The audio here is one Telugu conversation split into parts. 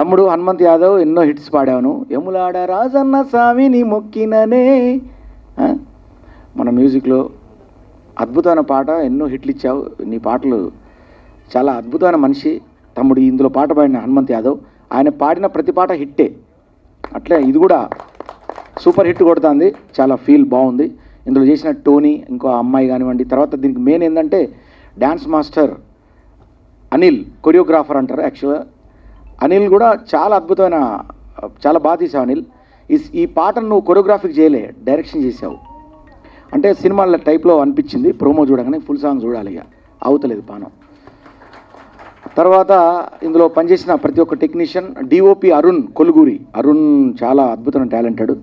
తమ్ముడు హనుమంత్ యాదవ్ ఎన్నో హిట్స్ పాడాను ఎములాడ రాజన్న స్వామిని మొక్కిననే ఆ? మన మ్యూజిక్లో అద్భుతమైన పాట ఎన్నో హిట్లు ఇచ్చావు నీ పాటలు చాలా అద్భుతమైన మనిషి తమ్ముడు ఇందులో పాట పాడిన హనుమంత్ యాదవ్ ఆయన పాడిన ప్రతి పాట హిట్టే అట్లే ఇది కూడా సూపర్ హిట్ కొడుతుంది చాలా ఫీల్ బాగుంది ఇందులో చేసిన టోనీ ఇంకో అమ్మాయి కానివ్వండి తర్వాత దీనికి మెయిన్ ఏంటంటే డ్యాన్స్ మాస్టర్ అనిల్ కొరియోగ్రాఫర్ అంటారు యాక్చువల్గా అనిల్ కూడా చాలా అద్భుతమైన చాలా బాగా తీసావు అనిల్ ఈ ఈ పాటను నువ్వు కొరియోగ్రాఫిక్ చేయలే డైరెక్షన్ చేసావు అంటే సినిమాల టైప్లో అనిపించింది ప్రోమో చూడగానే ఫుల్ సాంగ్ చూడాలి ఇక అవుతలేదు పానం తర్వాత ఇందులో పనిచేసిన ప్రతి ఒక్క టెక్నీషియన్ డిఓపి అరుణ్ కొలుగూరి అరుణ్ చాలా అద్భుతమైన టాలెంటెడ్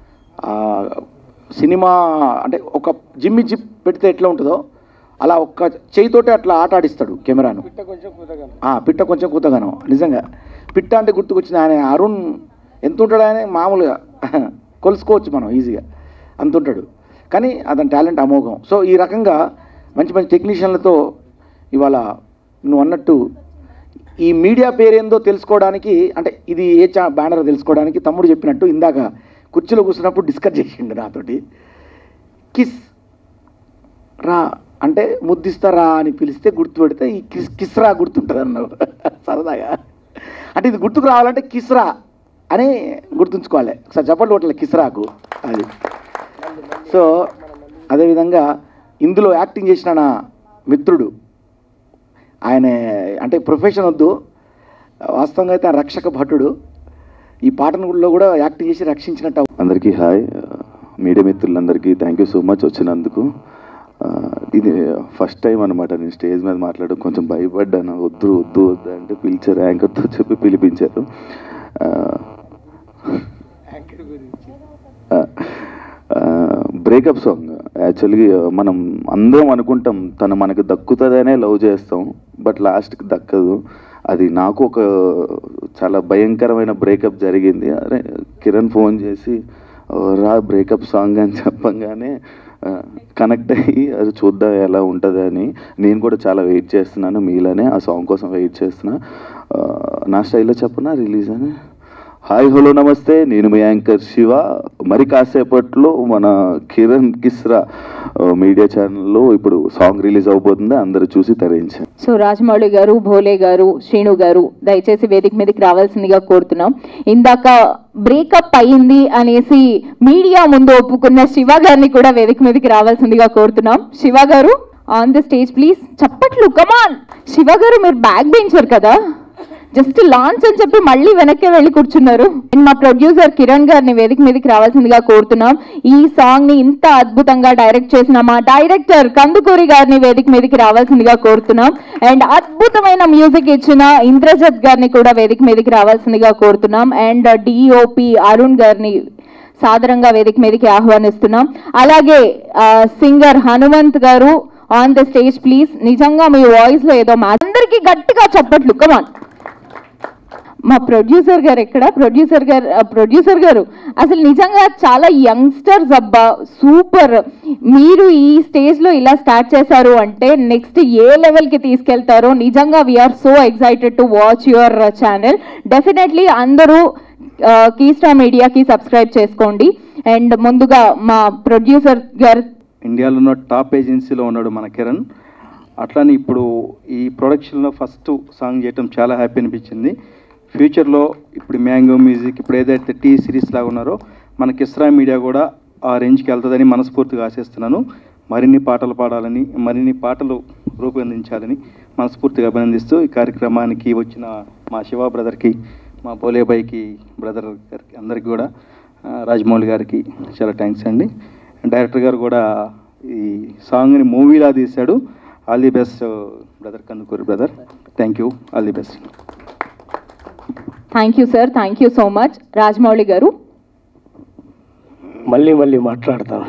సినిమా అంటే ఒక జిమ్మి జిప్ పెడితే ఎట్లా ఉంటుందో అలా ఒక్క చేయితోటే అట్లా ఆట ఆడిస్తాడు కెమెరాను ఆ, పిట్ట కొంచెం కూతగానం నిజంగా పిట్ట అంటే గుర్తుకొచ్చింది ఆయన అరుణ్ ఎంత ఉంటాడు ఆయన మామూలుగా కొలుసుకోవచ్చు మనం ఈజీగా అంత ఉంటాడు కానీ అతని టాలెంట్ అమోఘం సో ఈ రకంగా మంచి మంచి టెక్నీషియన్లతో ఇవాళ నువ్వు అన్నట్టు ఈ మీడియా పేరేందో తెలుసుకోవడానికి అంటే ఇది ఏ చా బ్యానర్ తెలుసుకోవడానికి తమ్ముడు చెప్పినట్టు ఇందాక కుర్చీలో కూర్చున్నప్పుడు డిస్కస్ చేసిండు నాతోటి కిస్ రా అంటే ముద్దిస్తారా అని పిలిస్తే గుర్తుపెడితే ఈ కిస్ కిస్రా గుర్తుంటుంది అన్నావు సరదాగా అంటే ఇది గుర్తుకు రావాలంటే కిస్రా అని గుర్తుంచుకోవాలి ఒకసారి చెప్పండి ఒకటి కిస్రాకు అది సో అదేవిధంగా ఇందులో యాక్టింగ్ చేసిన నా మిత్రుడు ఆయన అంటే ప్రొఫెషన్ వద్దు వాస్తవంగా అయితే ఆయన రక్షక భటుడు ఈ పాటనులో కూడా యాక్టింగ్ చేసి రక్షించినట్టు అవు- అందరికీ హాయ్ మీడియా మిత్రులందరికీ థ్యాంక్ యూ సో మచ్ వచ్చినందుకు ఆ, ఇది ఫస్ట్ టైం అనమాట నేను స్టేజ్ మీద మాట్లాడడం కొంచెం భయపడ్డాను వద్దు వద్దు వద్దు అంటే పిలిచారు యాంకర్తో చెప్పి పిలిపించారు బ్రేకప్ సాంగ్ యాక్చువల్గా మనం అందరం అనుకుంటాం తను మనకు దక్కుతుందనే లవ్ చేస్తాం బట్ లాస్ట్కి దక్కదు అది నాకు ఒక చాలా భయంకరమైన బ్రేకప్ జరిగింది అరే కిరణ్ ఫోన్ చేసి "ఓ, రా బ్రేకప్ సాంగ్ అని చెప్పంగానే కనెక్ట్ అయ్యి అది చూద్దాం ఎలా ఉంటుంది అని నేను కూడా చాలా వెయిట్ చేస్తున్నాను మీలానే ఆ సాంగ్ కోసం వెయిట్ చేస్తున్నా ఆ, నా స్టైల్లో చెప్పనా రిలీజ్ అని హాయ్ హలో నమస్తే నేను మీ యాంకర్ శివ మరి కాసేపట్లో మన కిరణ్ కిస్రా ఆ, మీడియా ఛానల్లో ఇప్పుడు సాంగ్ రిలీజ్ అవబోతుంది అందరూ చూసి తరించారు సో రాజమౌళి గారు భోలే గారు శ్రీను గారు దయచేసి వేదిక మీదకి రావాల్సిందిగా కోరుతున్నాం ఇందాక బ్రేకప్ అయింది అనేసి మీడియా ముందు ఒప్పుకున్న శివ గారిని కూడా వేదిక మీదకి రావాల్సిందిగా కోరుతున్నాం శివ గారు ఆన్ ద స్టేజ్ ప్లీజ్ చప్పట్లు కమాన్ శివ గారు మీరు బ్యాక్ బెంచర్ కదా జస్ట్ లాంచ్ అని చెప్పి మళ్ళీ వెనక్కి వెళ్ళి కూర్చున్నారు And మా ప్రొడ్యూసర్ కిరణ్ గారిని వేదిక మీదకి రావాల్సిందిగా కోరుతున్నాం ఈ సాంగ్ ని ఇంత అద్భుతంగా డైరెక్ట్ చేసిన మా డైరెక్టర్ కందుకూరి గారిని వేదిక మీదకి రావాల్సిందిగా కోరుతున్నాం అండ్ అద్భుతమైన మ్యూజిక్ ఇచ్చిన ఇంద్రజత్ గారిని కూడా వేదిక మీదకి రావాల్సిందిగా కోరుతున్నాం అండ్ డిఓపి అరుణ్ గారిని సాదరంగా వేదిక మీదకి ఆహ్వానిస్తున్నాం అలాగే సింగర్ హనుమంత్ గారు ఆన్ ద స్టేజ్ ప్లీజ్ నిజంగా మీ వాయిస్ లో ఏదో మా అందరికీ గట్టిగా చప్పట్లు కమాన్ మా ప్రొడ్యూసర్ గారు ఎక్కడ ప్రొడ్యూసర్ గారు ప్రొడ్యూసర్ గారు అసలు నిజంగా చాలా యంగ్స్టర్స్ అబ్బా సూపర్ మీరు ఈ స్టేజ్ లో ఇలా స్టార్ట్ చేశారు అంటే నెక్స్ట్ ఏ లెవెల్ కి తీసుకెళ్తారో నిజంగా we're so excited to watch your channel definitely అందరూ కీస్టా మీడియాకి సబ్స్క్రైబ్ చేసుకోండి అండ్ ముందుగా మా ప్రొడ్యూసర్ గారు ఇండియాలో ఉన్న టాప్ ఏజెన్సీలో ఉన్నాడు మన కిరణ్ అట్లానే ఇప్పుడు ఈ ప్రొడక్షన్లో ఫస్ట్ సాంగ్ చేయటం చాలా హ్యాపీ అనిపించింది ఫ్యూచర్లో ఇప్పుడు మ్యాంగో మ్యూజిక్ ఇప్పుడు ఏదైతే టీ సిరీస్ లాగా ఉన్నారో మన కిస్రా మీడియా కూడా ఆ రేంజ్కి వెళ్తుందని మనస్ఫూర్తిగా ఆశిస్తున్నాను మరిన్ని పాటలు పాడాలని మరిన్ని పాటలు రూపొందించాలని మనస్ఫూర్తిగా అభినందిస్తూ ఈ కార్యక్రమానికి వచ్చిన మా శివ బ్రదర్కి మా బోలేబాయికి బ్రదర్ గారికి అందరికీ కూడా ఆ, రాజమౌళి గారికి చాలా థ్యాంక్స్ అండి డైరెక్టర్ గారు కూడా ఈ సాంగ్ని మూవీలా తీశాడు all the best brother Kandukuri brother thank you all the best thank you sir thank you so much Rajamouli గారు మళ్ళీ మళ్ళీ మాట్లాడతాను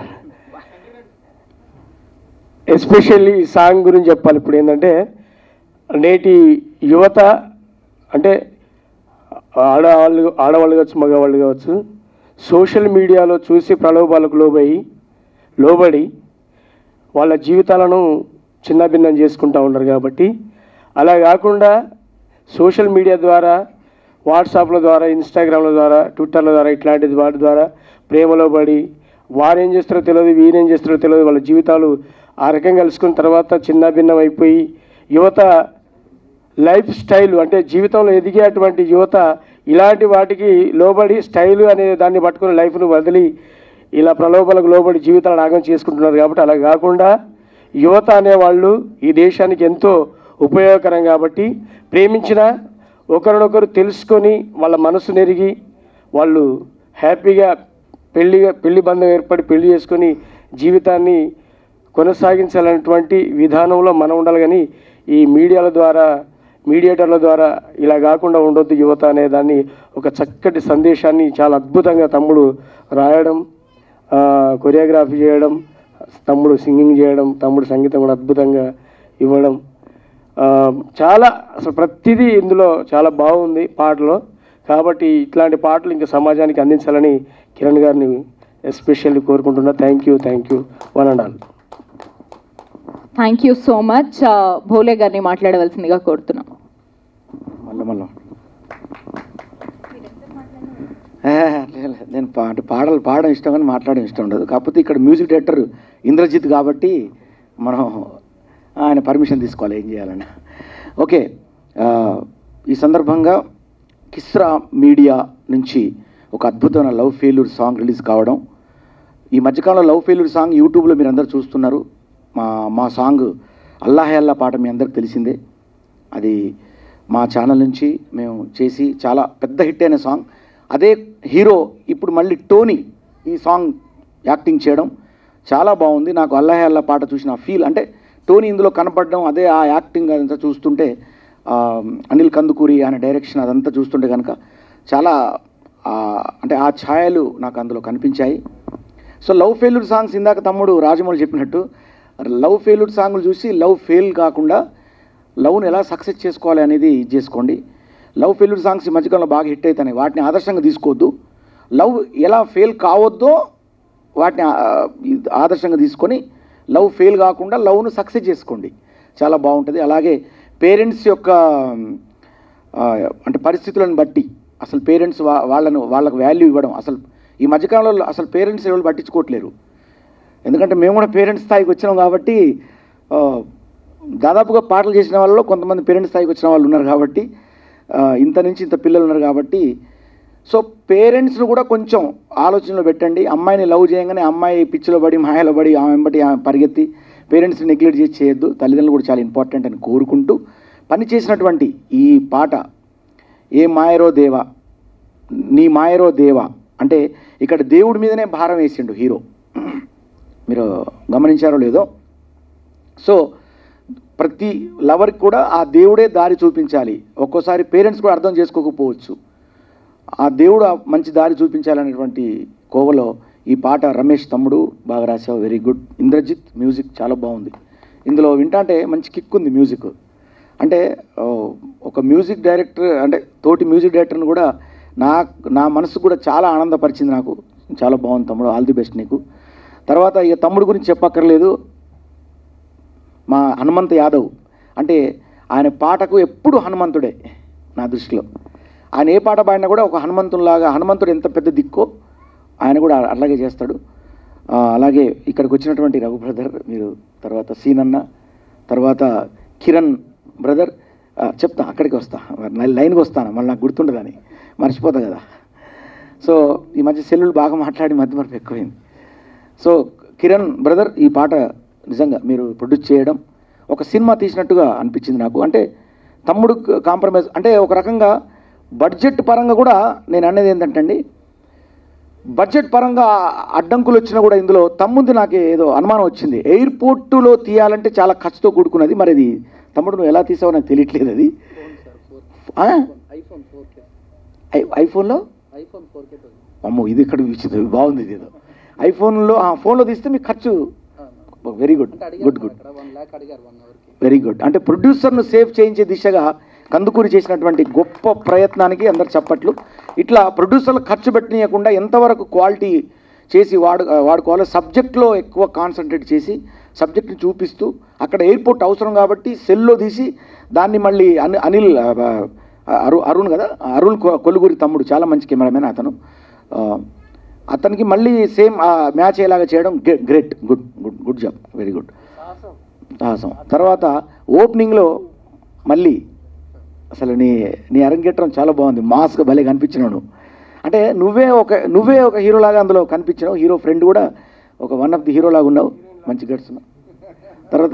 ఎస్పెషల్లీ ఈ సాంగ్ గురించి చెప్పాలి ఇప్పుడు ఏంటంటే నేటి యువత అంటే ఆడవాళ్ళు ఆడవాళ్ళు కావచ్చు మగవాళ్ళు కావచ్చు సోషల్ మీడియాలో చూసి ప్రలోభాలకు లోబడి లోబడి వాళ్ళ జీవితాలను చిన్నభిన్నం చేసుకుంటూ ఉన్నారు కాబట్టి అలా కాకుండా సోషల్ మీడియా ద్వారా వాట్సాప్ల ద్వారా ఇన్స్టాగ్రామ్ల ద్వారా ట్విట్టర్ల ద్వారా ఇట్లాంటి వాటి ద్వారా ప్రేమలో పడి వారేం చేస్తారో తెలియదు వీరేం చేస్తారో తెలియదు వాళ్ళ జీవితాలు ఆ రకంగా కలుసుకున్న తర్వాత చిన్న భిన్నం అయిపోయి యువత లైఫ్ స్టైల్ అంటే జీవితంలో ఎదిగేటువంటి యువత ఇలాంటి వాటికి లోబడి స్టైల్ అనే దాన్ని పట్టుకుని లైఫ్ను వదిలి ఇలా ప్రలోభాలకు లోబడి జీవితాలను ఆగం చేసుకుంటున్నారు కాబట్టి అలా కాకుండా యువత అనేవాళ్ళు ఈ దేశానికి ఎంతో ఉపయోగకరం కాబట్టి ప్రేమించిన ఒకరినొకరు తెలుసుకొని వాళ్ళ మనసు నెరిగి వాళ్ళు హ్యాపీగా పెళ్లిగా పెళ్లి బంధం ఏర్పడి పెళ్లి చేసుకొని జీవితాన్ని కొనసాగించాలనేటువంటి విధానంలో మనం ఉండాలి కానీ ఈ మీడియాల ద్వారా మీడియేటర్ల ద్వారా ఇలా కాకుండా ఉండొద్దు యువత అనే దాన్ని ఒక చక్కటి సందేశాన్ని చాలా అద్భుతంగా తమ్ముడు రాయడం ఆ, కొరియోగ్రఫీ చేయడం తమ్ముడు సింగింగ్ చేయడం తమ్ముడు సంగీతం కూడా అద్భుతంగా ఇవ్వడం ఆ, చాలా అసలు ప్రతిదీ ఇందులో చాలా బాగుంది పాటలో కాబట్టి ఇట్లాంటి పాటలు ఇంకా సమాజానికి అందించాలని కిరణ్ గారిని ఎస్పెషల్లీ కోరుకుంటున్నా thank you thank you one and all thank you so much Bhole గారిని మాట్లాడవలసిందిగా కోరుతున్నాం మళ్ళీ మళ్ళీ ఏ, లే, లే, నేను పా అంటే పాటలు పాడడం ఇష్టం కానీ మాట్లాడడం ఇష్టం ఉండదు కాకపోతే ఇక్కడ మ్యూజిక్ డైరెక్టర్ ఇంద్రజిత్ కాబట్టి మనం ఆయన పర్మిషన్ తీసుకోవాలి ఏం చేయాలని ఓకే ఆ, ఈ సందర్భంగా కిస్రా మీడియా నుంచి ఒక అద్భుతమైన లవ్ ఫెయిల్యూర్ సాంగ్ రిలీజ్ కావడం ఈ మధ్యకాలంలో లవ్ ఫెయిల్యూర్ సాంగ్ యూట్యూబ్లో మీరు అందరూ చూస్తున్నారు మా మా సాంగ్ అల్లాహే అల్లా పాట మీ అందరికి తెలిసిందే అది మా ఛానల్ నుంచి మేము చేసి చాలా పెద్ద హిట్ అయిన సాంగ్ అదే హీరో ఇప్పుడు మళ్ళీ టోనీ ఈ సాంగ్ యాక్టింగ్ చేయడం చాలా బాగుంది నాకు అల్లాహే అల్లా పాట చూసిన ఫీల్ అంటే టోనీ ఇందులో కనపడడం అదే ఆ యాక్టింగ్ అదంతా చూస్తుంటే ఆ, అనిల్ కందుకూరి ఆయన డైరెక్షన్ అదంతా చూస్తుంటే కనుక చాలా ఆ, అంటే ఆ ఛాయలు నాకు అందులో కనిపించాయి సో లవ్ ఫెయిల్యూర్ సాంగ్స్ ఇందాక తమ్ముడు రాజమౌళి చెప్పినట్టు లవ్ ఫెయిల్యూర్ సాంగ్లు చూసి లవ్ ఫెయిల్ కాకుండా లవ్ను ఎలా సక్సెస్ చేసుకోవాలి అనేది ఇది చేసుకోండి లవ్ ఫెయిల్యూర్ సాంగ్స్ ఈ మధ్యకాలంలో బాగా హిట్ అవుతున్నాయి వాటిని ఆదర్శంగా తీసుకోవద్దు లవ్ ఎలా ఫెయిల్ కావద్దో వాటిని ఆ, ఇది ఆదర్శంగా తీసుకొని లవ్ ఫెయిల్ కాకుండా లవ్ను సక్సెస్ చేసుకోండి చాలా బాగుంటుంది అలాగే పేరెంట్స్ యొక్క ఆ, అంటే పరిస్థితులను బట్టి అసలు పేరెంట్స్ వా వాళ్ళను వాళ్ళకు వాల్యూ ఇవ్వడం అసలు ఈ మధ్యకాలంలో అసలు పేరెంట్స్ ఎవరు పట్టించుకోవట్లేరు ఎందుకంటే మేము కూడా పేరెంట్స్ స్థాయికి వచ్చినాం కాబట్టి ఆ, దాదాపుగా పాటలు చేసిన వాళ్ళలో కొంతమంది పేరెంట్స్ స్థాయికి వచ్చిన వాళ్ళు ఉన్నారు కాబట్టి ఆ, ఇంత నుంచి ఇంత పిల్లలు ఉన్నారు కాబట్టి సో పేరెంట్స్ను కూడా కొంచెం ఆలోచనలో పెట్టండి అమ్మాయిని లవ్ చేయగానే అమ్మాయి పిచ్చిలో పడి మాయలో పడి ఆమె వెంబడి ఆమె పరిగెత్తి పేరెంట్స్ని నెగ్లెక్ట్ చేసి చేయొద్దు తల్లిదండ్రులు కూడా చాలా ఇంపార్టెంట్ అని కోరుకుంటూ పని చేసినటువంటి ఈ పాట ఏ మాయరో దేవా నీ మాయరో దేవా అంటే ఇక్కడ దేవుడి మీదనే భారం వేసిండు హీరో మీరు గమనించారో లేదో సో ప్రతి లవర్కి కూడా ఆ దేవుడే దారి చూపించాలి ఒక్కోసారి పేరెంట్స్ కూడా అర్థం చేసుకోకపోవచ్చు ఆ దేవుడు ఆ మంచి దారి చూపించాలనేటువంటి కోవలో ఈ పాట రమేష్ తమ్ముడు బాగా రాసావు వెరీ గుడ్ ఇంద్రజిత్ మ్యూజిక్ చాలా బాగుంది ఇందులో వింటాంటే మంచి కిక్ ఉంది మ్యూజిక్ అంటే ఓ, ఒక మ్యూజిక్ డైరెక్టర్ అంటే తోటి మ్యూజిక్ డైరెక్టర్ని కూడా నా నా మనసు కూడా చాలా ఆనందపరిచింది నాకు చాలా బాగుంది తమ్ముడు ఆల్ ది బెస్ట్ నీకు తర్వాత ఇక తమ్ముడు గురించి చెప్పక్కర్లేదు మా హనుమంత్ యాదవ్ అంటే ఆయన పాటకు ఎప్పుడు హనుమంతుడే నా దృష్టిలో ఆయన ఏ పాట పాడినా కూడా ఒక హనుమంతునిలాగా హనుమంతుడు ఎంత పెద్ద దిక్కో ఆయన కూడా అలాగే చేస్తాడు ఆ, అలాగే ఇక్కడికి వచ్చినటువంటి రఘు బ్రదర్ మీరు తర్వాత సీనన్న తర్వాత కిరణ్ బ్రదర్ ఆ, చెప్తా అక్కడికి వస్తా మరి లైన్కి వస్తాను మళ్ళీ నాకు గుర్తుండదని మర్చిపోతా కదా సో ఈ మధ్య సెల్లులు బాగా మాట్లాడి మధ్య మరపు ఎక్కువైంది సో కిరణ్ బ్రదర్ ఈ పాట నిజంగా మీరు ప్రొడ్యూస్ చేయడం ఒక సినిమా తీసినట్టుగా అనిపించింది నాకు అంటే తమ్ముడు కాంప్రమైజ్ అంటే ఒక రకంగా బడ్జెట్ పరంగా కూడా నేను అనేది ఏంటంటే అండి బడ్జెట్ పరంగా అడ్డంకులు వచ్చినా కూడా ఇందులో తమ్ముంది నాకు ఏదో అనుమానం వచ్చింది ఎయిర్పోర్టులో తీయాలంటే చాలా ఖర్చుతో కూడుకున్నది మరి అది తమ్ముడు నువ్వు ఎలా తీసావో నాకు తెలియట్లేదు అది ఆ? ఐ- ఐఫోన్లో అమ్మో ఇది ఇక్కడ విచిత్రం ఇది బాగుంది ఇది ఏదో ఐఫోన్లో ఆ ఫోన్లో తీస్తే మీకు ఖర్చు very good good good very good అంటే ప్రొడ్యూసర్ను సేవ్ చేయించే దిశగా కందుకూరి చేసినటువంటి గొప్ప ప్రయత్నానికి అందరు చప్పట్లు ఇట్లా ప్రొడ్యూసర్లు ఖర్చు పెట్టనీయకుండా ఎంతవరకు క్వాలిటీ చేసి వాడు వాడుకోవాలో సబ్జెక్ట్లో ఎక్కువ కాన్సన్ట్రేట్ చేసి సబ్జెక్ట్ని చూపిస్తూ అక్కడ ఎయిర్పోర్ట్ అవసరం కాబట్టి సెల్లో తీసి దాన్ని మళ్ళీ అని అనిల్ ఆ, అరు అరుణ్ కదా అరుణ్ కొ- కొలుగురి తమ్ముడు చాలా మంచి కెమెరామెన్ అతను ఆ, అతనికి మళ్ళీ సేమ్ మ్యాచ్ అయ్యేలాగా చేయడం great good good good job very good సాహసం తర్వాత ఓపెనింగ్లో మళ్ళీ అసలు నీ నీ అరంగేట్రం చాలా బాగుంది మాస్క్ భలే కనిపించినావు అంటే నువ్వే ఒక నువ్వే ఒక హీరోలాగా అందులో కనిపించినావు హీరో ఫ్రెండ్ కూడా ఒక వన్ ఆఫ్ ది హీరోలాగా ఉన్నావు మంచి గడుస్తున్నావు తర్వాత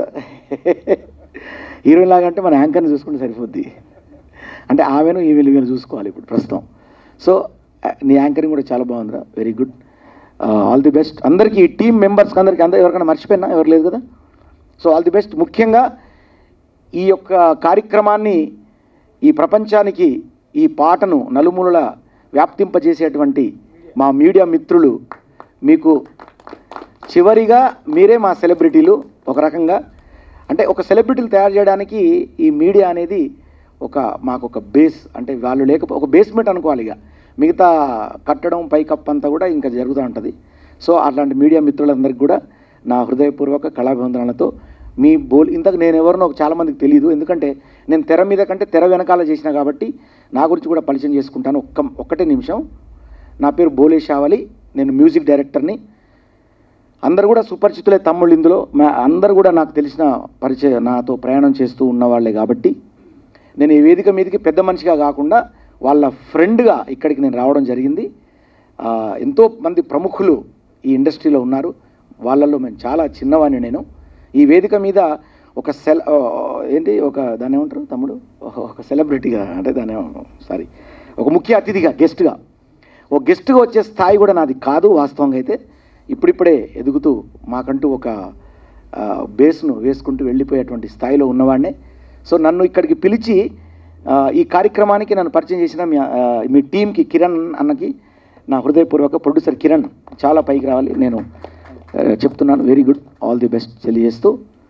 హీరోయిన్ లాగా అంటే మన యాంకర్ని చూసుకుంటే సరిపోద్ది అంటే ఆమెను ఈ వీళ్ళు వీళ్ళు చూసుకోవాలి ఇప్పుడు ప్రస్తుతం సో నీ యాంకరింగ్ కూడా చాలా బాగుందిరా very good all the best అందరికీ టీం మెంబర్స్కి అందరికీ అందరూ ఎవరికైనా మర్చిపోయినా ఎవరు లేదు కదా సో ఆల్ ది బెస్ట్ ముఖ్యంగా ఈ యొక్క కార్యక్రమాన్ని ఈ ప్రపంచానికి ఈ పాటను నలుమూలల వ్యాప్తింపజేసేటువంటి మా మీడియా మిత్రులు మీకు చివరిగా మీరే మా సెలబ్రిటీలు ఒక రకంగా అంటే ఒక సెలబ్రిటీలు తయారు చేయడానికి ఈ మీడియా అనేది ఒక మాకు ఒక బేస్ అంటే వాళ్ళు లేకపో ఒక బేస్మెంట్ అనుకోవాలి ఇక మిగతా కట్టడం పైకప్పు అంతా కూడా ఇంకా జరుగుతూ ఉంటుంది సో అట్లాంటి మీడియా మిత్రులందరికీ కూడా నా హృదయపూర్వక కళాభివందనాలతో మీ బోల్ ఇంతకు నేను ఎవరినో చాలామందికి తెలియదు ఎందుకంటే నేను తెర మీద కంటే తెర వెనకాల చేసిన కాబట్టి నా గురించి కూడా పరిచయం చేసుకుంటాను ఒక్క ఒక్కటే నిమిషం నా పేరు బోలే షావలి నేను మ్యూజిక్ డైరెక్టర్ని అందరు కూడా సుపరిచితులే తమ్ముళ్ళు ఇందులో మా అందరు కూడా నాకు తెలిసిన పరిచయ నాతో ప్రయాణం చేస్తూ ఉన్నవాళ్లే కాబట్టి నేను ఈ వేదిక మీదకి పెద్ద మనిషిగా కాకుండా వాళ్ళ ఫ్రెండ్గా ఇక్కడికి నేను రావడం జరిగింది ఆ, ఎంతో మంది ప్రముఖులు ఈ ఇండస్ట్రీలో ఉన్నారు వాళ్ళల్లో నేను చాలా చిన్నవాడిని నేను ఈ వేదిక మీద ఒక సెల్ ఆ, ఏంటి ఒక దాన్ని ఏమంటారు తమ్ముడు ఒక సెలబ్రిటీగా అంటే దాన్ని సారీ ఒక ముఖ్య అతిథిగా గెస్ట్గా ఒక గెస్ట్గా వచ్చే స్థాయి కూడా నాది కాదు వాస్తవంగా అయితే ఇప్పుడిప్పుడే ఎదుగుతూ మాకంటూ ఒక ఆ, బేస్ను వేసుకుంటూ వెళ్ళిపోయేటువంటి స్థాయిలో ఉన్నవాడినే సో నన్ను ఇక్కడికి పిలిచి ఆ, ఈ కార్యక్రమానికి నన్ను పరిచయం చేసిన మీ ఆ, మీ టీంకి కిరణ్ అన్నకి నా హృదయపూర్వక ప్రొడ్యూసర్ కిరణ్ చాలా పైకి రావాలి నేను ఆ, చెప్తున్నాను very good all the best తెలియజేస్తూ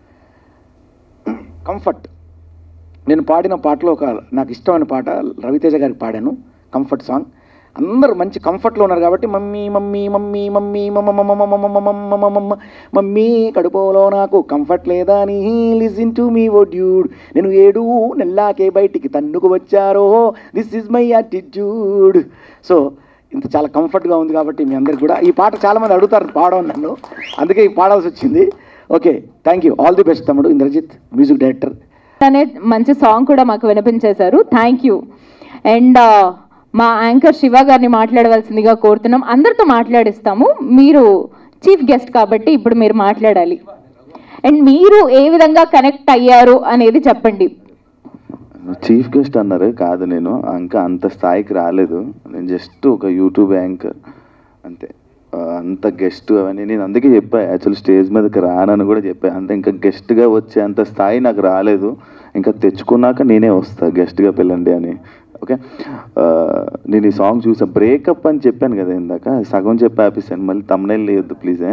కంఫర్ట్ నేను పాడిన పాటలో ఒక నాకు ఇష్టమైన పాట రవితేజ గారికి పాడాను కంఫర్ట్ సాంగ్ అందరూ మంచి కంఫర్ట్లో ఉన్నారు కాబట్టి మమ్మీ మమ్మీ మమ్మీ మమ్మీ మమ్మ మమ్మ మమ్మ మమ్మ మమ్మ మమ్మ మమ్మ మమ్మీ కడుపులో నాకు కంఫర్ట్ లేదా అని listen to me oh dude నేను ఏడు నెల్లాకే బయటికి తన్నుకు వచ్చారో this is my attitude so ఇంత చాలా కంఫర్ట్గా ఉంది కాబట్టి మీ అందరికి కూడా ఈ పాట చాలామంది అడుగుతారు పాడడం నన్ను అందుకే ఈ పాడాల్సి వచ్చింది okay thank you all the best తమ్ముడు ఇంద్రజిత్ మ్యూజిక్ డైరెక్టర్ అనే మంచి సాంగ్ కూడా మాకు వినిపించేశారు థ్యాంక్ యూ అండ్ మా యాంకర్ శివ గారిని మాట్లాడవలసిందిగా కోరుతున్నాం అందరితో మాట్లాడిస్తాము మీరు చీఫ్ గెస్ట్ కాబట్టి ఇప్పుడు మీరు మాట్లాడాలి అండ్ మీరు ఏ విధంగా కనెక్ట్ అయ్యారు అనేది చెప్పండి చీఫ్ గెస్ట్ అన్నారు కాదు నేను ఇంకా అంత స్థాయికి రాలేదు నేను జస్ట్ ఒక యూట్యూబ్ యాంకర్ అంతే ఆ, అంత గెస్ట్ అవన్నీ నేను అందుకే చెప్పా యాక్చువల్ స్టేజ్ మీదకి రానని కూడా చెప్పా అంతే ఇంకా గెస్ట్గా వచ్చే అంత స్థాయి నాకు రాలేదు ఇంకా తెచ్చుకున్నాక నేనే వస్తా గెస్ట్గా పిల్లండి అని ఓకే ఆ, నేను ఈ సాంగ్ చూసా బ్రేకప్ అని చెప్పాను కదా ఇందాక సగం చెప్పి ఆపిస్తాను మళ్ళీ తమ్నైల్ లేదు ప్లీజ్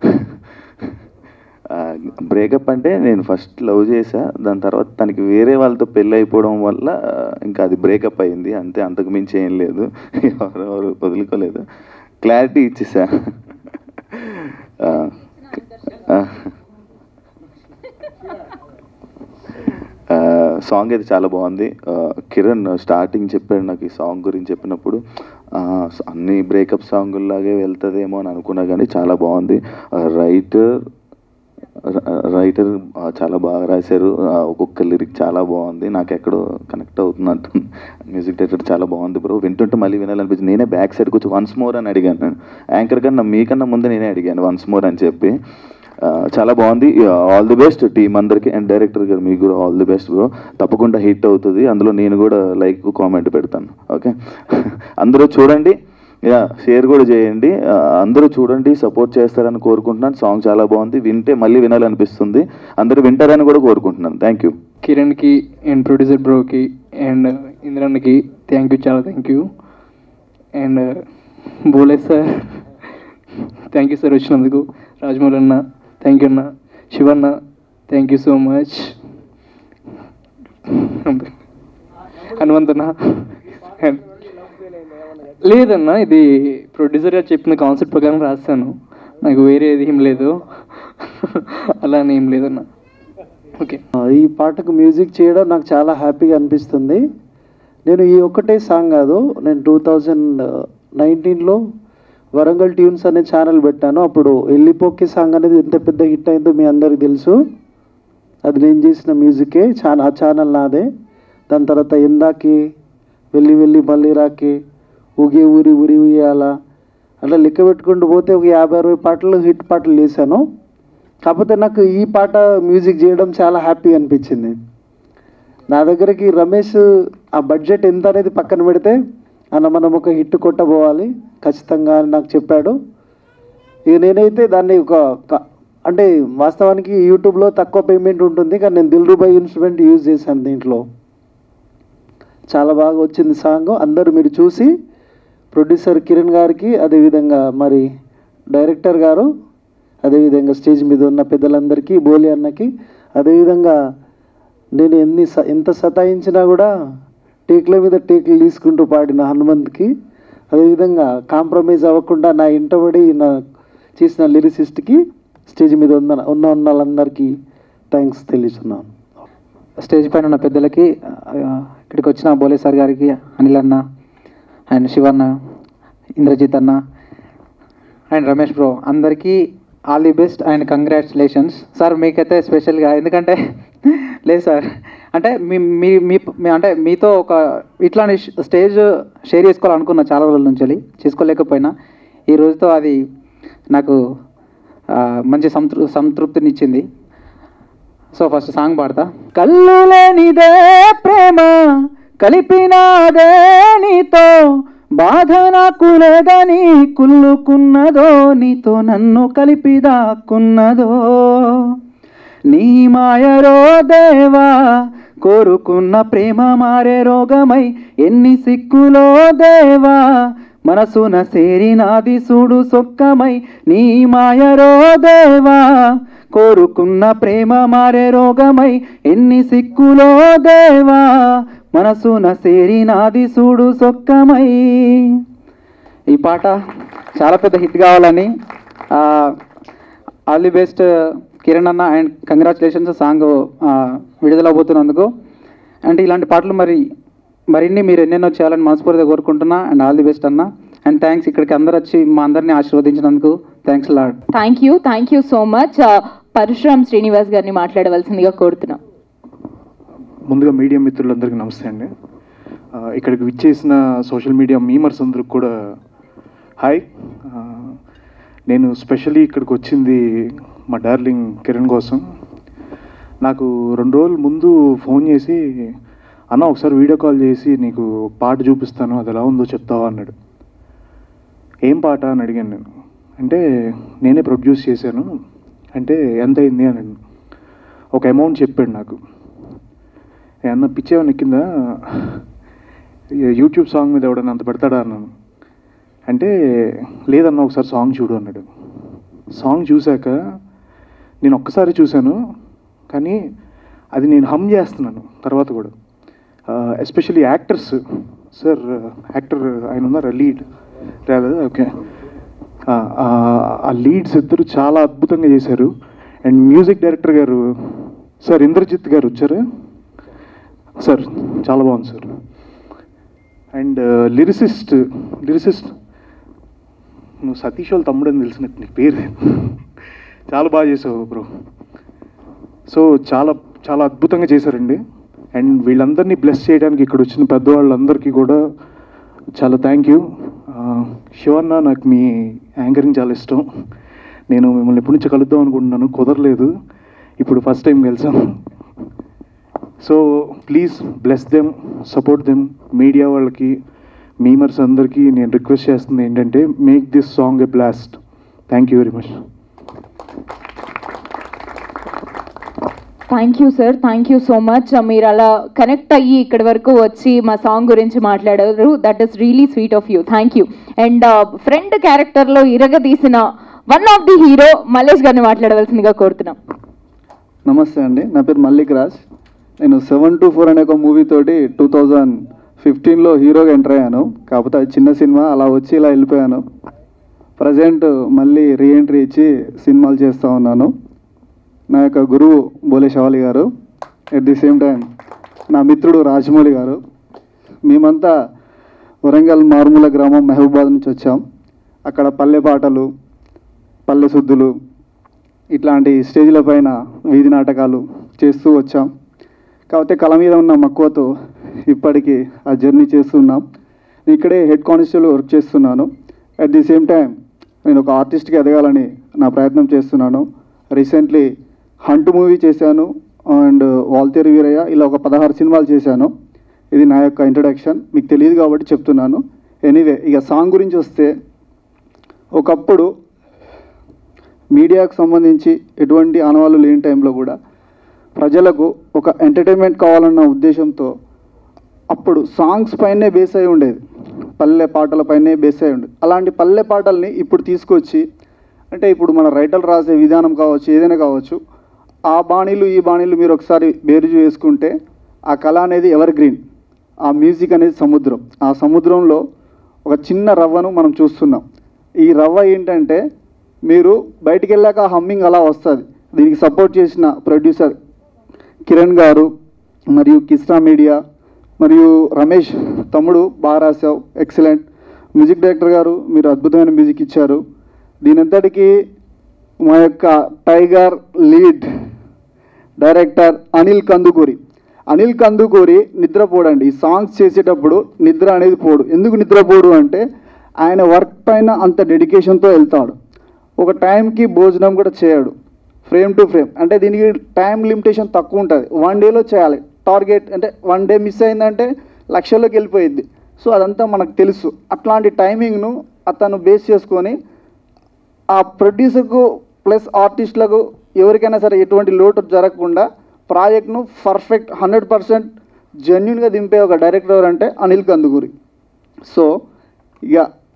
బ్రేకప్ అంటే నేను ఫస్ట్ లవ్ చేసా దాని తర్వాత తనకి వేరే వాళ్ళతో పెళ్ళి అయిపోవడం వల్ల ఆ, ఇంకా అది బ్రేకప్ అయింది అంతే అంతకు మించి ఏం లేదు ఎవరెవరు వదులుకోలేదు క్లారిటీ ఇచ్చేసా ఆ, ఆ. సాంగ్ అయితే చాలా బాగుంది ఆ, కిరణ్ స్టార్టింగ్ చెప్పాడు నాకు ఈ సాంగ్ గురించి చెప్పినప్పుడు ఆ, అన్ని బ్రేకప్ సాంగుల్లాగే వెళ్తుందేమో అని అనుకున్నా కానీ చాలా బాగుంది రైటర్ రైటర్ చాలా బాగా రాశారు ఆ, ఒక్కొక్క లిరిక్ చాలా బాగుంది నాకు ఎక్కడో కనెక్ట్ అవుతున్నట్టు మ్యూజిక్ డైరెక్టర్ చాలా బాగుంది బ్రో వింటుంటే మళ్ళీ వినాలనిపించింది నేనే బ్యాక్ సైడ్ కూర్చొని వన్స్ మోర్ అని అడిగాను నేను యాంకర్ కన్నా మీకన్నా ముందు నేనే అడిగాను వన్స్ మోర్ అని చెప్పి ఆ, చాలా బాగుంది ఆల్ ది బెస్ట్ టీం అందరికీ అండ్ డైరెక్టర్ గారు మీకు కూడా ఆల్ ది బెస్ట్ బ్రో తప్పకుండా హిట్ అవుతుంది అందులో నేను కూడా లైక్ కామెంట్ పెడతాను ఓకే అందరూ చూడండి యా షేర్ కూడా చేయండి ఆ, అందరూ చూడండి సపోర్ట్ చేస్తారని కోరుకుంటున్నాను సాంగ్ చాలా బాగుంది వింటే మళ్ళీ వినాలనిపిస్తుంది అందరూ వింటారని కూడా కోరుకుంటున్నాను థ్యాంక్ యూ కిరణ్కి అండ్ ప్రొడ్యూసర్ బ్రోకి అండ్ ఇంద్రన్కి థ్యాంక్ యూ చాలా thank you and Bole sir thank you sir వచ్చినందుకు రాజమౌళి అన్న థ్యాంక్ యూ అన్న Shivanna thank you so much Hanumanthanna లేదన్న ఇది ప్రొడ్యూసర్ గారు చెప్పిన కాన్సెప్ట్ ప్రకారం రాస్తాను నాకు వేరే ఏది ఏం లేదు అలా అని ఏం లేదన్న ఓకే ఈ పాటకు మ్యూజిక్ చేయడం నాకు చాలా హ్యాపీగా అనిపిస్తుంది నేను ఈ ఒక్కటే సాంగ్ కాదు నేను టూ థౌజండ్ నైన్టీన్లో వరంగల్ ట్యూన్స్ అనే ఛానల్ పెట్టాను అప్పుడు ఎల్లిపోకి సాంగ్ అనేది ఎంత పెద్ద హిట్ అయిందో మీ అందరికి తెలుసు అది నేను చేసిన మ్యూజికే ఛాన ఆ ఛానల్ నాదే దాని తర్వాత ఎందాకి వెళ్ళి వెళ్ళి మళ్ళీ రాకి ఊగే ఊరి ఊరి ఉయ్యాల అట్లా లెక్క పెట్టుకుంటూ పోతే ఒక యాభై అరవై పాటలు హిట్ పాటలు వేసాను కాకపోతే నాకు ఈ పాట మ్యూజిక్ చేయడం చాలా హ్యాపీ అనిపించింది నా దగ్గరికి రమేష్ ఆ బడ్జెట్ ఎంత అనేది పక్కన పెడితే అన్న మనం ఒక హిట్ కొట్టబోవాలి ఖచ్చితంగా అని నాకు చెప్పాడు ఇక నేనైతే దాన్ని ఒక క- అంటే వాస్తవానికి యూట్యూబ్లో తక్కువ పేమెంట్ ఉంటుంది కానీ నేను దిల్ రూబాయ్ ఇన్స్ట్రుమెంట్ యూజ్ చేశాను దీంట్లో చాలా బాగా వచ్చింది సాంగ్ అందరూ మీరు చూసి ప్రొడ్యూసర్ కిరణ్ గారికి అదేవిధంగా మరి డైరెక్టర్ గారు అదేవిధంగా స్టేజ్ మీద ఉన్న పెద్దలందరికీ బోలి అన్నకి అదేవిధంగా నేను ఎన్ని స- ఎంత సతాయించినా కూడా టేక్ల మీద టేక్లు తీసుకుంటూ పాడిన హనుమంత్కి అదేవిధంగా కాంప్రమైజ్ అవ్వకుండా నా ఇంటబడి నా చేసిన లిరిసిస్ట్కి స్టేజ్ మీద ఉన్న ఉన్న ఉన్న వాళ్ళందరికీ థ్యాంక్స్ తెలియచున్నాను స్టేజ్ పైన ఉన్న పెద్దలకి ఆ, ఇక్కడికి వచ్చిన బోలే సార్ గారికి అనిల్ అన్న అండ్ శివన్న ఇంద్రజిత్ అన్న అండ్ రమేష్ బ్రో అందరికీ all the best and congratulations sir మీకైతే స్పెషల్గా ఎందుకంటే లేదు సార్ అంటే మీ మీ మీ మీ- అంటే మీతో ఒక ఇట్లాంటి స్టేజ్ షేర్ చేసుకోవాలనుకున్నా చాలా రోజుల నుంచి వెళ్ళి చేసుకోలేకపోయినా ఈ రోజుతో అది నాకు ఆ, మంచి సంతృ సంతృప్తినిచ్చింది సో ఫస్ట్ సాంగ్ పాడతా కళ్ళు లేనిదే ప్రేమ కలిపినాదే నీతో బాధ నాకు లేదని కుళ్ళుకున్నదో నీతో నన్ను కలిపి దాక్కున్నదో నీ మాయరో దేవా కోరుకున్న ప్రేమ మారే రోగమై ఎన్ని సిక్కులో దేవా మనసున సేరినాది చూడు సొక్కమై నీ మాయరో దేవా కోరుకున్న ప్రేమ మారే రోగమై ఎన్ని సిక్కులో దేవా మనసున సేరినాది చూడు సొక్కమై ఈ పాట చాలా పెద్ద హిట్ కావాలని ఆల్ ది బెస్ట్ కిరణ్ అన్న అండ్ కంగ్రాచులేషన్స్ సాంగ్ విడుదలవబోతున్నందుకు అంటే ఇలాంటి పాటలు మరి మరిన్ని మీరు ఎన్నెన్నో చేయాలని మనస్ఫూర్తిగా కోరుకుంటున్నా అండ్ ఆల్ ది బెస్ట్ అన్న అండ్ థ్యాంక్స్ ఇక్కడికి అందరు వచ్చి మా అందరినీ ఆశీర్వదించినందుకు thanks lot thank you thank you so much Parashuram Srinivas గారిని మాట్లాడవలసిందిగా కోరుతున్నాం ముందుగా మీడియా మిత్రులందరికీ నమస్తే అండి ఆ, ఇక్కడికి విచ్చేసిన సోషల్ మీడియా మీమర్స్ అందరికి కూడా హాయ్ ఆ, నేను స్పెషల్లీ ఇక్కడికి వచ్చింది మా డార్లింగ్ కిరణ్ కోసం నాకు రెండు రోజుల ముందు ఫోన్ చేసి అన్న ఒకసారి వీడియో కాల్ చేసి నీకు పాట చూపిస్తాను అది ఎలా ఉందో చెప్తావా అన్నాడు ఏం పాట అని అడిగాను నేను అంటే నేనే ప్రొడ్యూస్ చేశాను అంటే ఎంత అయింది అని ఒక అమౌంట్ చెప్పాడు నాకు ఏమన్నా పిచ్చేమన్నా ఎక్కిందా యూట్యూబ్ సాంగ్ మీద ఎవడన్నా అంత పెడతాడా అన్నాను అంటే లేదన్న ఒకసారి సాంగ్ చూడు అన్నాడు సాంగ్ చూశాక నేను ఒక్కసారి చూశాను కానీ అది నేను హమ్ చేస్తున్నాను తర్వాత కూడా ఎస్పెషల్లీ యాక్టర్స్ సార్ యాక్టర్ ఆయన ఉన్నారా లీడ్ రాదా ఓకే ఆ లీడ్స్ ఇద్దరు చాలా అద్భుతంగా చేశారు అండ్ మ్యూజిక్ డైరెక్టర్ గారు సార్ ఇంద్రజిత్ గారు వచ్చారా సార్ చాలా బాగుంది సార్ అండ్ లిరిసిస్ట్ లిరిసిస్ట్ నువ్వు సతీష్ వాళ్ళ తమ్ముడు అని తెలిసినట్టు నీ పేరు చాలా బాగా చేసావు బ్రో సో చాలా చాలా అద్భుతంగా చేశారండి అండ్ వీళ్ళందరినీ బ్లెస్ చేయడానికి ఇక్కడ వచ్చిన పెద్దవాళ్ళందరికీ కూడా చాలా థ్యాంక్ యూ శివన్న నాకు మీ యాంకరింగ్ చాలా ఇష్టం నేను మిమ్మల్ని ఎప్పటి నుంచి కలుద్దాం అనుకుంటున్నాను కుదరలేదు ఇప్పుడు ఫస్ట్ టైం కలిసాం so please bless them support them media వాళ్ళకి మీమర్స్ అందరికీ నేను రిక్వెస్ట్ చేస్తుంది ఏంటంటే make this song a blast thank you very much thank you sir thank you so much మీరు అలా కనెక్ట్ అయ్యి ఇక్కడి వరకు వచ్చి మా సాంగ్ గురించి మాట్లాడారు that is really sweet of you thank you and friend క్యారెక్టర్లో ఇరగదీసిన one of the hero Mallesh గారిని మాట్లాడవలసిందిగా కోరుతున్నాం నమస్తే అండి నా పేరు మల్లిక్ రాజ్ నేను సెవెన్ టు ఫోర్ అనే ఒక మూవీ తోటి టూ థౌజండ్ ఫిఫ్టీన్లో హీరోగా ఎంటర్ అయ్యాను కాకపోతే అది చిన్న సినిమా అలా వచ్చి ఇలా వెళ్ళిపోయాను ప్రజెంట్ మళ్ళీ రీఎంట్రీ ఇచ్చి సినిమాలు చేస్తూ ఉన్నాను నా యొక్క గురువు బోలే శవాలి గారు ఎట్ ది సేమ్ టైం నా మిత్రుడు రాజమౌళి గారు మేమంతా వరంగల్ మారుమూల గ్రామం మహబూబాద్ నుంచి వచ్చాం అక్కడ పల్లె పాటలు పల్లె శుద్ధులు ఇట్లాంటి స్టేజ్ల పైన వీధి నాటకాలు చేస్తూ వచ్చాం కాకపోతే కళ మీద ఉన్న మక్కువతో ఇప్పటికీ ఆ జర్నీ చేస్తున్నాం నేను ఇక్కడే హెడ్ కానిస్టేబుల్ వర్క్ చేస్తున్నాను అట్ ది సేమ్ టైం నేను ఒక ఆర్టిస్ట్కి ఎదగాలని నా ప్రయత్నం చేస్తున్నాను రీసెంట్లీ హంట్ మూవీ చేశాను అండ్ వాల్తేరు వీరయ్య ఇలా ఒక పదహారు సినిమాలు చేశాను ఇది నా యొక్క ఇంట్రడక్షన్ మీకు తెలియదు కాబట్టి చెప్తున్నాను ఎనీవే ఇక సాంగ్ గురించి వస్తే ఒకప్పుడు మీడియాకు సంబంధించి ఎటువంటి ఆనవాళ్ళు లేని టైంలో కూడా ప్రజలకు ఒక ఎంటర్టైన్మెంట్ కావాలన్న ఉద్దేశంతో అప్పుడు సాంగ్స్ పైనే బేస్ అయి ఉండేది పల్లె పాటల పైనే బేస్ అయి ఉండేది అలాంటి పల్లె పాటల్ని ఇప్పుడు తీసుకొచ్చి అంటే ఇప్పుడు మన రైటర్లు రాసే విధానం కావచ్చు ఏదైనా కావచ్చు ఆ బాణీలు ఈ బాణీలు మీరు ఒకసారి బేరుజు వేసుకుంటే ఆ కళ అనేది ఎవర్ గ్రీన్ ఆ మ్యూజిక్ అనేది సముద్రం ఆ సముద్రంలో ఒక చిన్న రవ్వను మనం చూస్తున్నాం ఈ రవ్వ ఏంటంటే మీరు బయటికి వెళ్ళాక హమ్మింగ్ అలా వస్తుంది దీనికి సపోర్ట్ చేసిన ప్రొడ్యూసర్ కిరణ్ గారు మరియు కిస్టా మీడియా మరియు రమేష్ తమ్ముడు బాగా రాశావు ఎక్సలెంట్ మ్యూజిక్ డైరెక్టర్ గారు మీరు అద్భుతమైన మ్యూజిక్ ఇచ్చారు దీనంతటికీ మా యొక్క tiger lead director Anil Kandukuri Anil Kandukuri నిద్రపోడండి ఈ సాంగ్స్ చేసేటప్పుడు నిద్ర అనేది పోడు ఎందుకు నిద్రపోడు అంటే ఆయన వర్క్ పైన అంత డెడికేషన్తో వెళ్తాడు ఒక టైంకి భోజనం కూడా చేయడు ఫ్రేమ్ టు ఫ్రేమ్ అంటే దీనికి టైం లిమిటేషన్ తక్కువ ఉంటుంది వన్ డేలో చేయాలి టార్గెట్ అంటే వన్ డే మిస్ అయిందంటే లక్షల్లోకి వెళ్ళిపోయింది సో అదంతా మనకు తెలుసు అట్లాంటి టైమింగ్ను అతను బేస్ చేసుకొని ఆ ప్రొడ్యూసర్కు ప్లస్ ఆర్టిస్టులకు ఎవరికైనా సరే ఎటువంటి లోటు జరగకుండా ప్రాజెక్ట్ను పర్ఫెక్ట్ హండ్రెడ్ పర్సెంట్ జెన్యున్గా దింపే ఒక డైరెక్టర్ ఎవరంటే అనిల్ కందుకూరి సో ఇక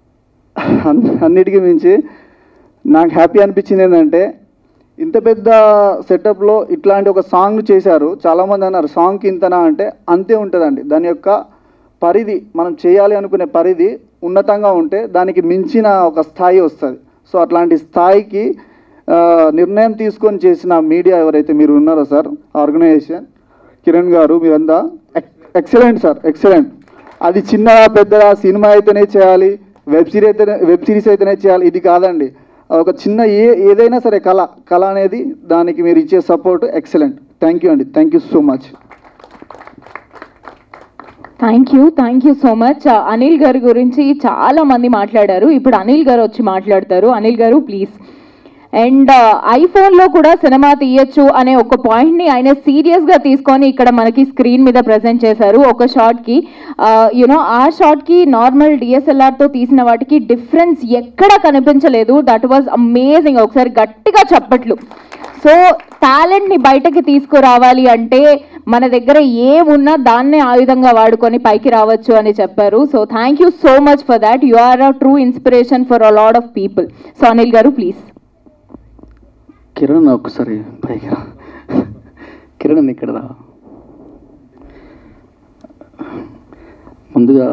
అన్- అన్నిటికీ మించి నాకు హ్యాపీ అనిపించింది ఏంటంటే ఇంత పెద్ద సెటప్లో ఇట్లాంటి ఒక సాంగ్ చేశారు చాలామంది అన్నారు సాంగ్కి ఇంతనా అంటే అంతే ఉంటుందండి దాని యొక్క పరిధి మనం చేయాలి అనుకునే పరిధి ఉన్నతంగా ఉంటే దానికి మించిన ఒక స్థాయి వస్తుంది సో అట్లాంటి స్థాయికి ఆ, నిర్ణయం తీసుకొని చేసిన మీడియా ఎవరైతే మీరు ఉన్నారో సార్ ఆర్గనైజేషన్ కిరణ్ గారు మీరంతా ఎక్సలెంట్ సార్ ఎక్సలెంట్ అది చిన్నదా పెద్దదా సినిమా అయితేనే చేయాలి వెబ్ సిరీస్ అయితేనే వెబ్ సిరీస్ అయితేనే చేయాలి ఇది కాదండి ఒక చిన్న ఏ ఏదైనా సరే కళ కళ అనేది దానికి మీరు ఇచ్చే సపోర్ట్ ఎక్సలెంట్ థ్యాంక్ యూ అండి thank you so much thank you thank you so much Anil గారి గురించి చాలా మంది మాట్లాడారు ఇప్పుడు అనిల్ గారు వచ్చి మాట్లాడతారు అనిల్ గారు ప్లీజ్ అండ్ ఐఫోన్లో కూడా సినిమా తీయొచ్చు అనే ఒక పాయింట్ని ఆయన సీరియస్గా తీసుకొని ఇక్కడ మనకి స్క్రీన్ మీద ప్రజెంట్ చేశారు ఒక షార్ట్కి యునో ఆ షార్ట్కి నార్మల్ డిఎస్ఎల్ఆర్తో తీసిన వాటికి డిఫరెన్స్ ఎక్కడ కనిపించలేదు దట్ వాజ్ అమేజింగ్ ఒకసారి గట్టిగా చప్పట్లు సో టాలెంట్ని బయటకి తీసుకురావాలి అంటే మన దగ్గర ఏమున్నా దాన్నే ఆయుధంగా వాడుకొని పైకి రావచ్చు అని చెప్పారు so thank you so much for that you are a true inspiration for a lot of people so Anil గారు ప్లీజ్ కిరణ్ ఒక్కసారి పైకి రా కిరణ్ ఇక్కడ రా ముందుగా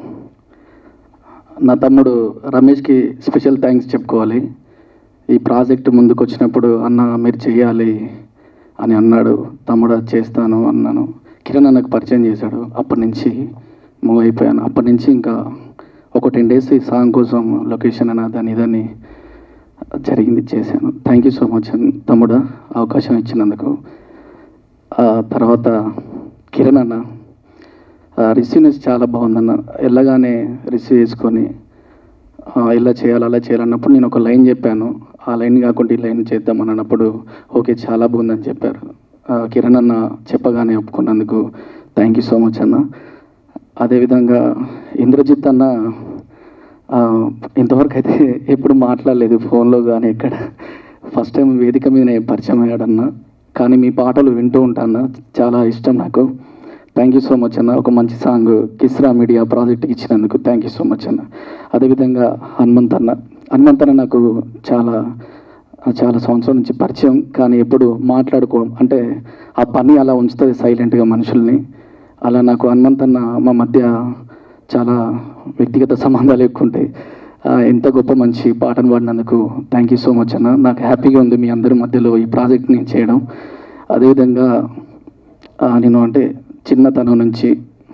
నా తమ్ముడు రమేష్కి స్పెషల్ థ్యాంక్స్ చెప్పుకోవాలి ఈ ప్రాజెక్ట్ ముందుకు వచ్చినప్పుడు అన్న మీరు చెయ్యాలి అని అన్నాడు తమ్ముడు అది చేస్తాను అన్నాను కిరణ్ అన్నకు పరిచయం చేశాడు అప్పటి నుంచి మూవ్ అయిపోయాను అప్పటి నుంచి ఇంకా ఒక టెన్ డేస్ ఈ సాంగ్ కోసం లొకేషన్ అని దాని ఇదని జరిగింది చేశాను థ్యాంక్ యూ సో మచ్ తమ్ముడు అవకాశం ఇచ్చినందుకు ఆ తర్వాత కిరణ్ అన్న రిసీవ్నెస్ చాలా బాగుందన్న వెళ్ళగానే రిసీవ్ చేసుకొని ఆ, ఇలా చేయాలి అలా చేయాలన్నప్పుడు నేను ఒక లైన్ చెప్పాను ఆ లైన్ కాకుండా ఈ లైన్ చేద్దామని అన్నప్పుడు ఓకే చాలా బాగుందని చెప్పారు ఆ, కిరణ్ అన్న చెప్పగానే ఒప్పుకున్నందుకు థ్యాంక్ యూ సో మచ్ అన్న అదేవిధంగా ఇంద్రజిత్ అన్న ఆ, ఇంతవరకు అయితే ఎప్పుడు మాట్లాడలేదు ఫోన్లో కానీ ఎక్కడ ఫస్ట్ టైం వేదిక మీద నేను పరిచయం అయ్యాడన్న కానీ మీ పాటలు వింటూ ఉంటాను చాలా ఇష్టం నాకు థ్యాంక్ యూ సో మచ్ అన్న ఒక మంచి సాంగ్ కిస్రా మీడియా ప్రాజెక్ట్కి ఇచ్చినందుకు థ్యాంక్ యూ సో మచ్ అన్న అదేవిధంగా హనుమంత్ అన్న హనుమంత్ అన్న నాకు చాలా చాలా సంవత్సరం నుంచి పరిచయం కానీ ఎప్పుడు మాట్లాడుకోవడం అంటే ఆ పని అలా ఉంచుతుంది సైలెంట్గా మనుషుల్ని అలా నాకు హనుమంత్ అన్న మా మధ్య చాలా వ్యక్తిగత సంబంధాలు ఎక్కువ ఉంటాయి ఆ, ఎంత గొప్ప మంచి పాటను పాడినందుకు థ్యాంక్ యూ సో మచ్ అన్న నాకు హ్యాపీగా ఉంది మీ అందరి మధ్యలో ఈ ప్రాజెక్ట్ నేను చేయడం అదేవిధంగా ఆ, నేను అంటే చిన్నతనం నుంచి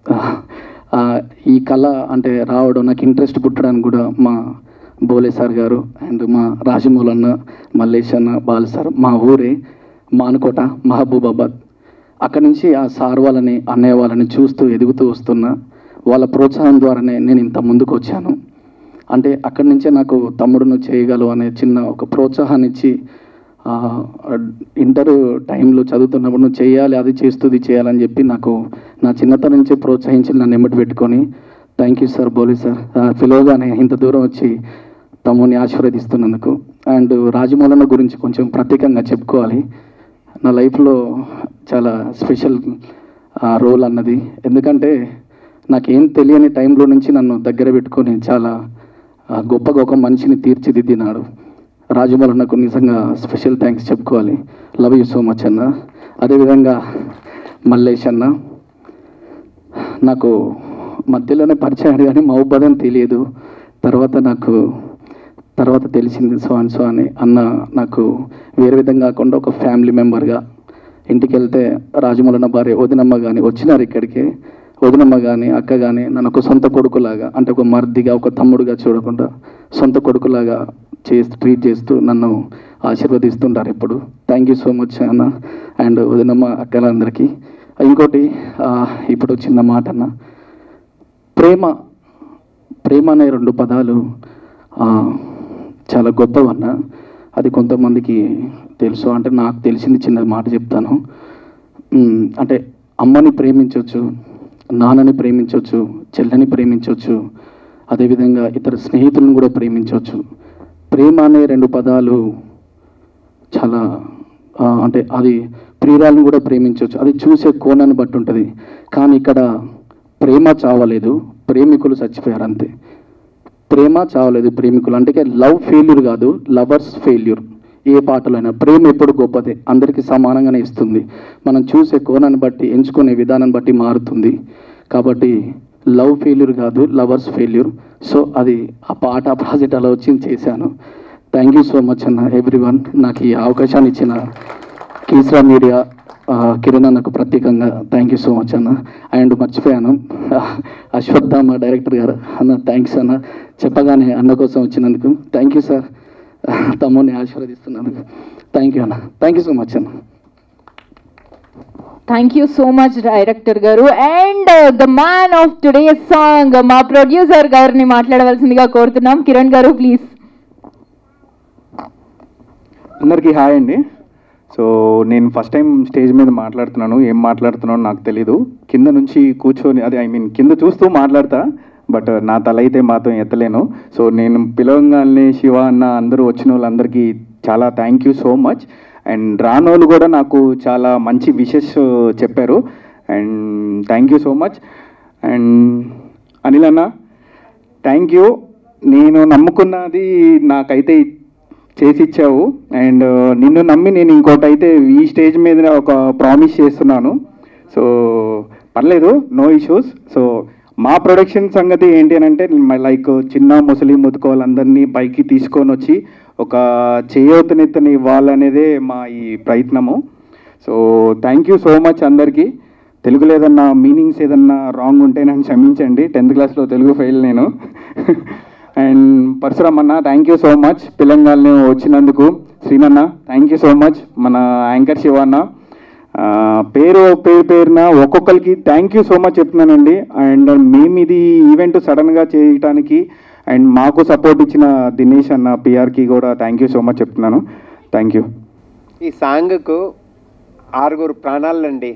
ఆ, ఈ కళ అంటే రావడం నాకు ఇంట్రెస్ట్ పుట్టడానికి కూడా మా బోలే సార్ గారు అండ్ మా రాజమౌళి అన్న మల్లేష్ అన్న బాలు సార్ మా ఊరే మానుకోట మహబూబాబాద్ అక్కడ నుంచి ఆ సార్ వాళ్ళని అన్నయ్య వాళ్ళని చూస్తూ ఎదుగుతూ వస్తున్నా వాళ్ళ ప్రోత్సాహం ద్వారానే నేను ఇంత ముందుకు వచ్చాను అంటే అక్కడి నుంచే నాకు తమ్ముడు నువ్వు చేయగలవు అనే చిన్న ఒక ప్రోత్సాహాన్ని ఇచ్చి ఆ, ఇంటర్ టైంలో చదువుతున్నప్పుడు నువ్వు చేయాలి అది చేస్తూ ఇది చేయాలని చెప్పి నాకు నా చిన్నతనం నుంచే ప్రోత్సహించి నన్ను ఎమ్మటి పెట్టుకొని thank you sir Boli sir పిలవగానే ఇంత దూరం వచ్చి తమ్ముని ఆశీర్వదిస్తున్నందుకు అండ్ రాజమౌళన్న గురించి కొంచెం ప్రత్యేకంగా చెప్పుకోవాలి నా లైఫ్లో చాలా స్పెషల్ రోల్ అన్నది ఎందుకంటే నాకేం తెలియని టైంలో నుంచి నన్ను దగ్గర పెట్టుకొని చాలా ఆ, గొప్పగా ఒక మనిషిని తీర్చిదిద్దినాడు రాజమౌళన్నకు నిజంగా స్పెషల్ థ్యాంక్స్ చెప్పుకోవాలి లవ్ యూ సో మచ్ అన్న అదేవిధంగా మల్లేష్ అన్న నాకు మధ్యలోనే పరిచయం కానీ మహబూబాద్ అని తెలియదు తర్వాత నాకు తర్వాత తెలిసింది సో అండ్ సో అని అన్న నాకు వేరే విధంగా కాకుండా ఒక ఫ్యామిలీ మెంబర్గా ఇంటికి వెళ్తే రాజమౌళన్న భార్య వదినమ్మ కానీ వచ్చినారు ఇక్కడికి వదినమ్మ కానీ అక్క కానీ నన్ను ఒక సొంత కొడుకులాగా అంటే ఒక మర్దిగా ఒక తమ్ముడుగా చూడకుండా సొంత కొడుకులాగా చేస్తూ ట్రీట్ చేస్తూ నన్ను ఆశీర్వదిస్తుంటారు ఇప్పుడు థ్యాంక్ యూ సో మచ్ అన్న అండ్ వదినమ్మ అక్కలందరికీ ఇంకోటి ఆ, ఇప్పుడు చిన్న మాట అన్న ప్రేమ ప్రేమ అనే రెండు పదాలు ఆ, చాలా గొప్పవన్న అది కొంతమందికి తెలుసు అంటే నాకు తెలిసింది చిన్న మాట చెప్తాను ఉమ్, అంటే అమ్మని ప్రేమించవచ్చు నాన్నని ప్రేమించవచ్చు చెల్లని ప్రేమించవచ్చు అదేవిధంగా ఇతర స్నేహితులను కూడా ప్రేమించవచ్చు ప్రేమ అనే రెండు పదాలు చాలా ఆ, అంటే అది ప్రియురాలను కూడా ప్రేమించవచ్చు అది చూసే కోణాన్ని బట్టి ఉంటుంది కానీ ఇక్కడ ప్రేమ చావలేదు ప్రేమికులు చచ్చిపోయారు అంతే ప్రేమ చావలేదు ప్రేమికులు అంటే లవ్ ఫెయిల్యూర్ కాదు లవర్స్ ఫెయిల్యూర్ ఏ పాటలో అయినా ప్రేమ ఎప్పుడు గొప్పదే అందరికీ సమానంగానే ఇస్తుంది మనం చూసే కోణాన్ని బట్టి ఎంచుకునే విధానాన్ని బట్టి మారుతుంది కాబట్టి లవ్ ఫెయిల్యూర్ కాదు లవర్స్ ఫెయిల్యూర్ సో అది ఆ పాట ప్రాజెక్ట్ అలా వచ్చి చేశాను థ్యాంక్ యూ సో మచ్ అన్న ఎవ్రీ వన్ నాకు ఈ అవకాశాన్ని ఇచ్చిన కీసరా మీడియా ఆ, కిరణ్ అన్నకు ప్రత్యేకంగా థ్యాంక్ యూ సో మచ్ అన్న అండ్ మర్చిపోయాను అశ్వత్థామ డైరెక్టర్ గారు అన్న థ్యాంక్స్ అన్న చెప్పగానే అన్న కోసం వచ్చినందుకు థ్యాంక్ యూ సార్ తమ్ముడిని ఆశీర్వదిస్తున్నందుకు థ్యాంక్ యూ అన్న థ్యాంక్ యూ సో మచ్ అన్న thank you so much director గారు and the man of today song మా ప్రొడ్యూసర్ గారిని మాట్లాడవలసిందిగా కోరుతున్నాం కిరణ్ గారు ప్లీజ్ అందరికీ హాయ్ అండి సో నేను ఫస్ట్ టైం స్టేజ్ మీద మాట్లాడుతున్నాను ఏం మాట్లాడుతున్నానో నాకు తెలీదు కింద నుంచి కూర్చొని అదే ఐ మీన్ కింద చూస్తూ మాట్లాడతా బట్ నా తల అయితే మాత్రం ఎత్తలేను సో నేను పిలవంగానే శివ అన్న అందరూ వచ్చిన వాళ్ళందరికీ చాలా thank you so much and రానోళ్ళు కూడా నాకు చాలా మంచి విషెస్ చెప్పారు and thank you so much and Anil అన్న థ్యాంక్ యూ నేను నమ్ముకున్నది నాకైతే చేసి ఇచ్చావు అండ్ నిన్ను నమ్మి నేను ఇంకోటి అయితే ఈ స్టేజ్ మీద ఒక ప్రామిస్ చేస్తున్నాను సో పర్లేదు నో ఇష్యూస్ సో మా ప్రొడక్షన్ సంగతి ఏంటి అని అంటే లైక్ చిన్న ముసలి ముతుకు వాళ్ళందరినీ పైకి తీసుకొని వచ్చి ఒక చేయూతనెత్తని ఇవ్వాలనేదే మా ఈ ప్రయత్నము so thank you so much అందరికీ తెలుగులో ఏదన్నా మీనింగ్స్ ఏదన్నా రాంగ్ ఉంటే నన్ను క్షమించండి టెన్త్ క్లాస్లో తెలుగు ఫెయిల్ నేను అండ్ పరశురామ్ అన్న థ్యాంక్ యూ సో మచ్ పిల్లంగాల్ని వచ్చినందుకు Srinanna thank you so much మన యాంకర్ శివ అన్న ఆ, పేరు పేరు పేరున ఒక్కొక్కరికి థ్యాంక్ యూ సో మచ్ చెప్తున్నానండి అండ్ మేము ఇది ఈవెంట్ సడన్గా చేయటానికి అండ్ మాకు సపోర్ట్ ఇచ్చిన దినేష్ అన్న పిఆర్కి కూడా థ్యాంక్ యూ సో మచ్ చెప్తున్నాను థ్యాంక్ యూ ఈ సాంగ్కు ఆరుగురు ప్రాణాలండి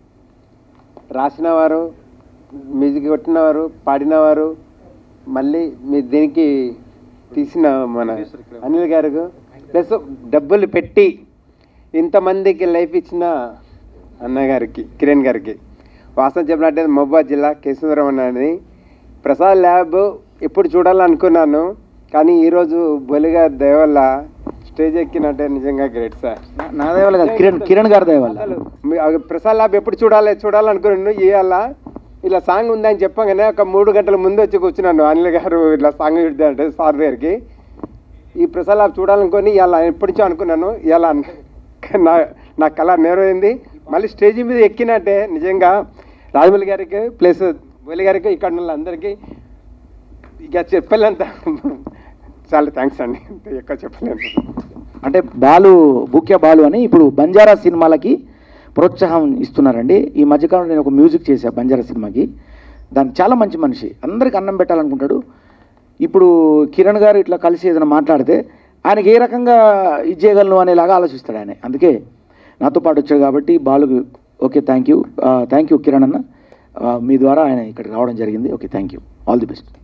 రాసినవారు మ్యూజిక్ కొట్టినవారు పాడినవారు మళ్ళీ మీ దీనికి తీసిన మన అనిల్ గారు ప్లస్ డబ్బులు పెట్టి ఇంతమందికి లైఫ్ ఇచ్చిన అన్నగారికి కిరణ్ గారికి వాస్తవం చెప్పినట్టే మహబాద్ జిల్లా కేశవరం అన్నది ప్రసాద్ ల్యాబ్ ఎప్పుడు చూడాలనుకున్నాను కానీ ఈరోజు బొలిగా దయ వల్ల స్టేజ్ ఎక్కినట్టే నిజంగా గ్రేట్ సార్ నా దయవల్ల కాదు కిరణ్ కిరణ్ గారి దయవల్ల అసలు మీ- ఆ ప్రసాద్ ల్యాబ్ ఎప్పుడు చూడాలి చూడాలనుకున్నాను ఇవాళ ఇలా సాంగ్ ఉందని చెప్పగానే ఒక మూడు గంటల ముందు వచ్చి కూర్చున్నాను అనిల్ గారు ఇట్లా సాంగ్ అంటే సార్ దగ్గరికి ఈ ప్రసాద్ ల్యాబ్ చూడాలనుకొని ఇవాళ ఎప్పటి నుంచో అనుకున్నాను ఇవాళ నా నా కళ నెరవేరింది మళ్ళీ స్టేజ్ మీద ఎక్కినట్టే నిజంగా రాజమౌళి గారికి ప్లస్ బోలి గారికి ఇక్కడ ఉన్న అందరికీ ఇక చెప్పలేంత చాలా థ్యాంక్స్ అండి ఎక్కువ చెప్పలేను అంటే బాలు బూక్య బాలు అని ఇప్పుడు బంజారా సినిమాలకి ప్రోత్సాహం ఇస్తున్నారండి ఈ మధ్యకాలంలో నేను ఒక మ్యూజిక్ చేశా బంజారా సినిమాకి దానికి చాలా మంచి మనిషి అందరికి అన్నం పెట్టాలనుకుంటాడు ఇప్పుడు కిరణ్ గారు ఇట్లా కలిసి ఏదైనా మాట్లాడితే ఆయనకి ఏ రకంగా ఇది చేయగలను అనేలాగా ఆలోచిస్తాడు ఆయన అందుకే నాతో పాటు వచ్చాడు కాబట్టి బాలుకు okay thank you thank you Kiran అన్న ఆ, మీ ద్వారా ఆయన ఇక్కడికి రావడం జరిగింది okay thank you all the best